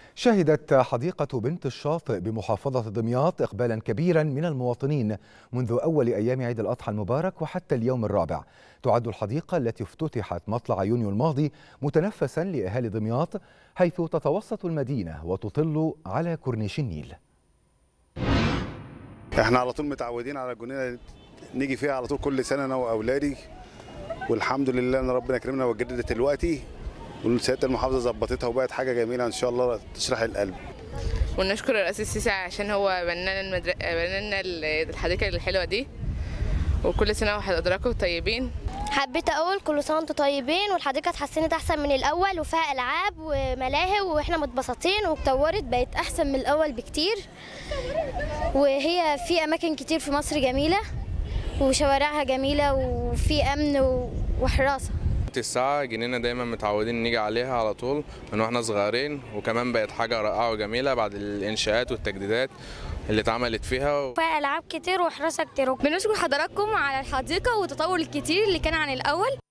شهدت حديقة بنت الشاطئ بمحافظة دمياط إقبالا كبيرا من المواطنين منذ أول أيام عيد الأضحى المبارك وحتى اليوم الرابع تعد الحديقة التي افتتحت مطلع يونيو الماضي متنفسا لأهالي دمياط حيث تتوسط المدينة وتطل على كورنيش النيل احنا على طول متعودين على الجنينه نيجي فيها على طول كل سنه انا واولادي والحمد لله ان ربنا كرمنا وجددت دلوقتي والسياده المحافظه ظبطتها وبقت حاجه جميله ان شاء الله تشرح القلب ونشكر الرئيس السيسي عشان هو بنانا المدر... بنانا الحديقه الحلوه دي وكل سنه وحضراتكم طيبين حبيت اقول كل سنه وانتم طيبين والحديقه اتحسنت احسن من الاول وفيها العاب وملاهي واحنا متبسطين واتطورت بقت احسن من الاول بكتير وهي في اماكن كتير في مصر جميله وشوارعها جميله وفي امن وحراسه الساعة جنينة دايما متعودين نيجي عليها على طول من واحنا صغيرين وكمان بقت حاجة رائعة وجميلة بعد الإنشاءات والتجديدات اللي اتعملت فيها فيها ألعاب كتير وحراسة كتير بنشكر حضراتكم على الحديقة والتطور الكتير اللي كان عن الأول